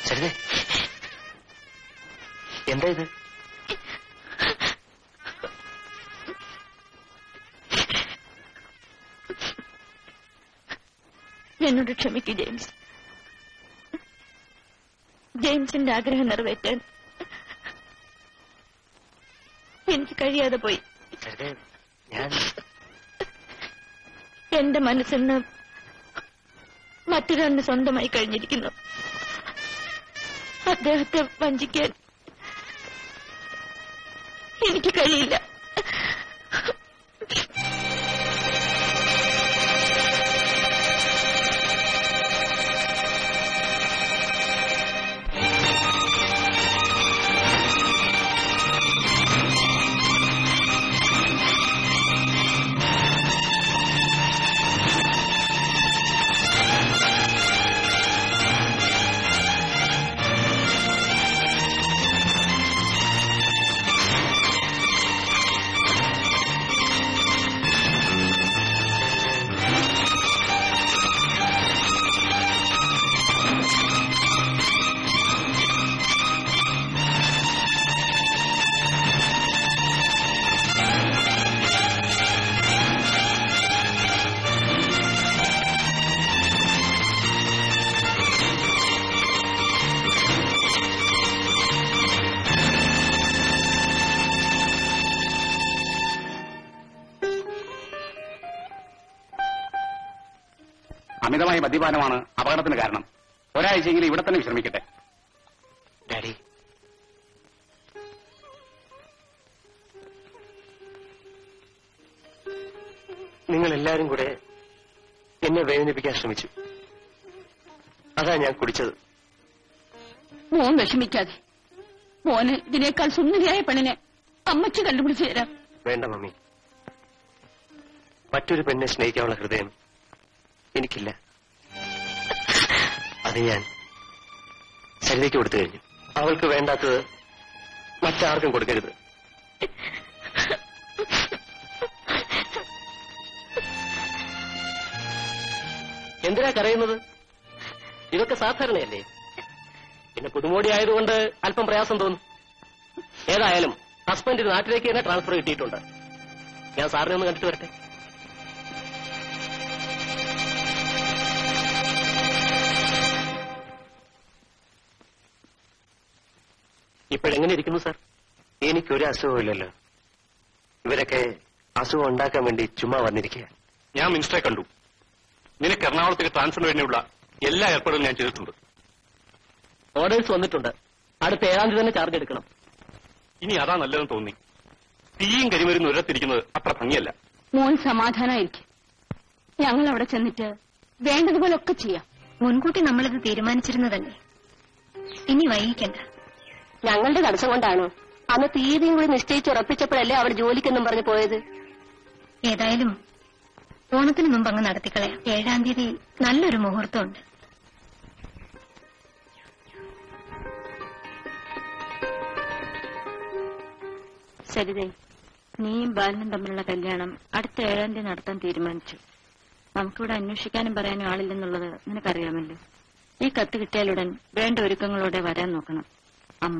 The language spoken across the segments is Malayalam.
സരിതേ എന്താ ഇത് എന്നോട് ക്ഷമിക്കൂ ജെയിംസ് ജെയിംസിന്റെ ആഗ്രഹം നിറവേറ്റാൻ എനിക്ക് കഴിയാതെ പോയി സരിതേ ഞാൻ എന്റെ മനസ്സിന്ന് മറ്റൊരാളിന് സ്വന്തമായി കഴിഞ്ഞിരിക്കുന്നു അദ്ദേഹത്തെ വഞ്ചിക്കാൻ എനിക്ക് കഴിയില്ല അമിതമായ മദ്യപാനമാണ് അപകടത്തിന് കാരണം ഒരാഴ്ചയെങ്കിലും ഇവിടെ തന്നെ വിശ്രമിക്കട്ടെ ഡാഡി നിങ്ങൾ എല്ലാരും കൂടെ എന്നെ വേദനിപ്പിക്കാൻ ശ്രമിച്ചു അതാ ഞാൻ കുടിച്ചത് മോൻ വിഷമിക്കാതെ മോന് ഇതിനേക്കാൾ സുന്ദരിയായ പെണ്ണിനെ അമ്മച്ച് കണ്ടുപിടിച്ചു തരാം വേണ്ട മമ്മി മറ്റൊരു പെണ്ണെ സ്നേഹിക്കാനുള്ള ഹൃദയം എനിക്കില്ല അത് ഞാൻ സരിതയ്ക്ക് കൊടുത്തു കഴിഞ്ഞു അവൾക്ക് വേണ്ടാത്തത് മറ്റാർക്കും കൊടുക്കരുത് എന്തിനാ കരയുന്നത് ഇതൊക്കെ സാധാരണയല്ലേ പിന്നെ പുതുമോടി ആയതുകൊണ്ട് അല്പം പ്രയാസം തോന്നും ഏതായാലും ഹസ്ബൻഡ് നാട്ടിലേക്ക് തന്നെ ട്രാൻസ്ഫർ കിട്ടിയിട്ടുണ്ട് ഞാൻ സാറിനെ ഒന്ന് കണ്ടിട്ട് വരട്ടെ ഇപ്പോഴെങ്ങനെ ഇരിക്കുന്നു സാർ എനിക്കൊരു അസുഖമില്ലല്ലോ ഇവരൊക്കെ അസുഖം ഉണ്ടാക്കാൻ വേണ്ടി ചുമ്മാ വന്നിരിക്കുക ഞാൻ മിനിസ്റ്ററെ കണ്ടു നിനക്ക് എറണാകുളത്തേക്ക് ട്രാൻസ്ഫറിന് വേണ്ടിയുള്ള എല്ലാ ഏർപ്പാടുകളും ഞാൻ ചെയ്തിട്ടുണ്ട് ഓർഡേഴ്സ് വന്നിട്ടുണ്ട് അടുത്ത ഏഴാം തീയതി തന്നെ ചാർജ് എടുക്കണം ഇനി അതാ നല്ലതെന്ന് തോന്നി തീയും കരിമരുന്ന് ഒരിടത്തിരിക്കുന്നത് അത്ര ഭംഗിയല്ല മോൻ സമാധാനായിരിക്കും ഞങ്ങൾ അവിടെ ചെന്നിട്ട് വേണ്ടതുപോലൊക്കെ ചെയ്യാം മുൻകൂട്ടി നമ്മളിത് തീരുമാനിച്ചിരുന്നതല്ലേ ഇനി വൈകിക്കണ്ട ഞങ്ങളുടെ തടസ്സം കൊണ്ടാണോ അന്ന് തീയതിയും കൂടി നിശ്ചയിച്ചുറപ്പിച്ചപ്പോഴല്ലേ അവിടെ ജോലിക്കെന്നും പറഞ്ഞു പോയത് ഏതായാലും ഓണത്തിന് മുമ്പ് അങ്ങ് നടത്തിക്കളയാം ഏഴാം തീയതി നല്ലൊരു മുഹൂർത്തമുണ്ട് സരിതേ നീയും ബാലനും തമ്മിലുള്ള കല്യാണം അടുത്ത ഏഴാം തീയതി നടത്താൻ തീരുമാനിച്ചു നമുക്കിവിടെ അന്വേഷിക്കാനും പറയാനും ആളില്ലെന്നുള്ളത് നിനക്കറിയാമല്ലോ ഈ കത്ത് കിട്ടിയാലുടൻ വേണ്ട ഒരുക്കങ്ങളോടെ വരാൻ നോക്കണം അമ്മ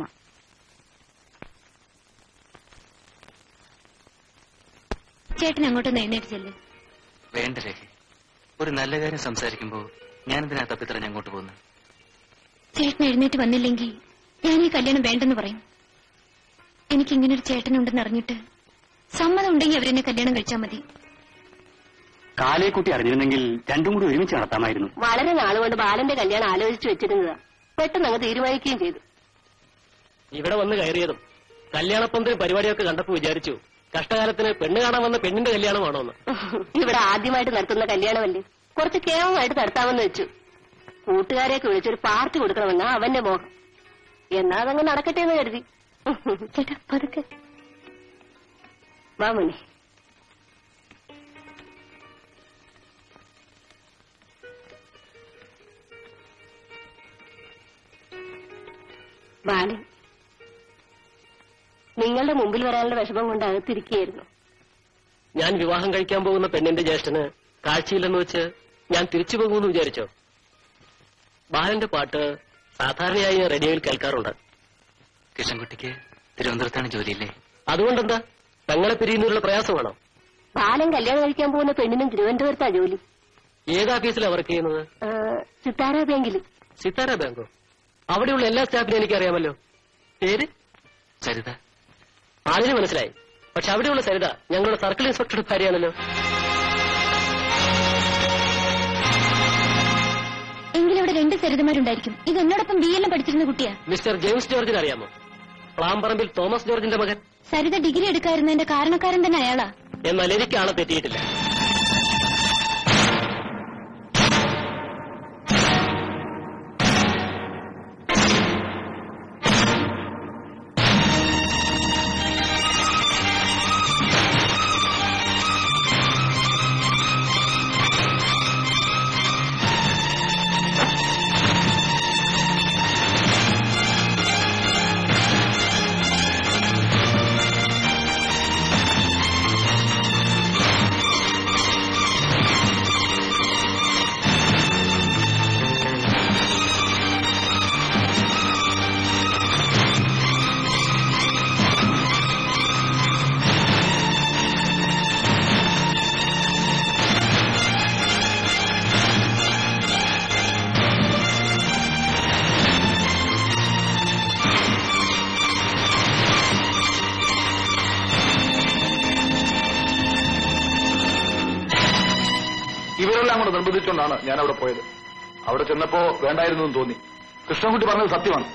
ചേട്ടൻ അങ്ങോട്ടൊന്ന് എഴുന്നേറ്റ് ചെല്ല് വേണ്ട രേഖ ഒരു നല്ല കാര്യം സംസാരിക്കുമ്പോ ഞാനെന്തിനാ തപ്പിത്തറഞ്ഞ് അങ്ങോട്ട് പോകുന്നത് ചേട്ടൻ എഴുന്നേറ്റ് വന്നില്ലെങ്കിൽ ഞാൻ ഈ കല്യാണം വേണ്ടെന്ന് പറയും എനിക്ക് ഇങ്ങനൊരു ചേട്ടനുണ്ടെന്ന് അറിഞ്ഞിട്ട് സമ്മതം ഉണ്ടെങ്കിൽ അവരെന്നെ കല്യാണം കഴിച്ചാൽ മതി കാലേക്കുട്ടി അറിഞ്ഞിരുന്നെങ്കിൽ രണ്ടും കൂടി ഒരുമിച്ച് നടത്താമായിരുന്നു വളരെ നാളുകൊണ്ട് ബാലന്റെ കല്യാണം ആലോചിച്ചു വെച്ചിരുന്നതാ പെട്ടെന്ന് അങ്ങ് തീരുമാനിക്കുകയും ചെയ്തു ഇവിടെ വന്ന് കയറിയതും കല്യാണപ്പന്തലും പരിപാടിയൊക്കെ കണ്ടപ്പോ വിചാരിച്ചു കഷ്ടകാലത്തിന് പെണ്ണ് കാണാൻ വന്ന പെണ്ണിന്റെ കല്യാണമാണോ എന്ന് ഇവിടെ ആദ്യമായിട്ട് നടത്തുന്ന കല്യാണമല്ലേ കുറച്ച് കേവമായിട്ട് നടത്താമെന്ന് വെച്ചു കൂട്ടുകാരെയൊക്കെ വിളിച്ചൊരു പാർട്ടി കൊടുക്കണമെന്നാ അവന്റെ മോഹം എന്നാ അതങ്ങ് നടക്കട്ടെ എന്ന് കരുതി ചേട്ടാ പതുക്കെ വാ മോനെ ബാലൻ നിങ്ങളുടെ മുമ്പിൽ വരാനുള്ള വിഷമം കൊണ്ട് അകത്തിരിക്കുകയായിരുന്നു ഞാൻ വിവാഹം കഴിക്കാൻ പോകുന്ന പെണ്ണിന്റെ ജ്യേഷ്ഠന് കാഴ്ചയില്ലെന്ന് വെച്ച് ഞാൻ തിരിച്ചു പോകുമെന്ന് വിചാരിച്ചോ ബാലന്റെ പാട്ട് സാധാരണയായി ഞാൻ റേഡിയോയിൽ കേൾക്കാറുണ്ട് കൃഷ്ണൻകുട്ടിക്ക് തിരുവനന്തപുരത്താണ് ജോലിയില്ലേ അതുകൊണ്ടെന്താ തങ്ങളെ പിരിയുന്നതിലുള്ള പ്രയാസമാണോ ബാലൻ കല്യാണം കഴിക്കാൻ പോകുന്ന പെണ്ണിനും തിരുവനന്തപുരത്താ ജോലി ഏത് ഓഫീസിലാണ് വർക്ക് ചെയ്യുന്നത് ആ, സിത്താര ബാങ്കിൽ സിത്താര ബാങ്കോ അവിടെയുള്ള എല്ലാ സ്റ്റാഫിനും എനിക്കറിയാമല്ലോ പേര് സരിത ആളിന് മനസ്സിലായി പക്ഷെ അവിടെയുള്ള സരിത ഞങ്ങളുടെ സർക്കിൾ ഇൻസ്പെക്ടറുടെ ഭാര്യയാണല്ലോ എങ്കിലും ഇവിടെ രണ്ട് സരിതമാരുണ്ടായിരിക്കും ഇത് എന്നോടൊപ്പം ബി എല്ലാം പഠിച്ചിരുന്ന കുട്ടിയാ മിസ്റ്റർ ജെയിംസ് ജോർജിനെ അറിയാമോ പ്ലാംപറമ്പിൽ തോമസ് ജോർജിന്റെ മകൻ സരിത ഡിഗ്രി എടുക്കാറുന്നതിന്റെ കാരണക്കാരൻ തന്നെ അയാളാ എന്നാൽ എനിക്ക് ആളെ തെറ്റിയിട്ടില്ല ഇവരെല്ലാം കൂടെ നിർബന്ധിച്ചുകൊണ്ടാണ് ഞാൻ അവിടെ പോയത് അവിടെ ചെന്നപ്പോ വേണ്ടായിരുന്നു എന്ന് തോന്നി കൃഷ്ണൻകുട്ടി പറഞ്ഞത് സത്യമാണ്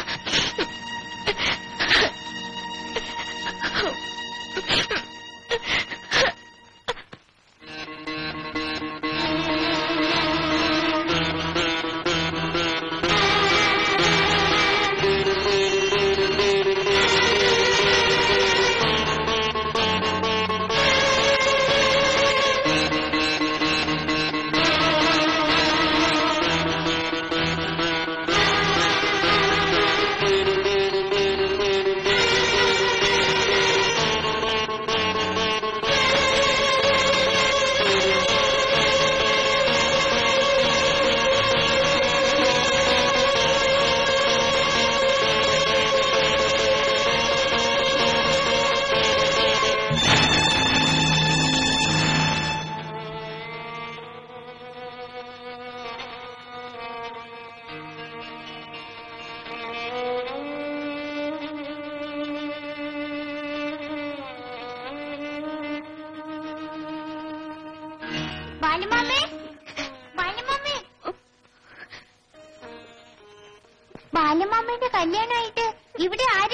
ബാലുമാമേ ബാലുമാമേ ബാലുമാമയുടെ കല്യാണമായിട്ട് ഇവിടെ ആരും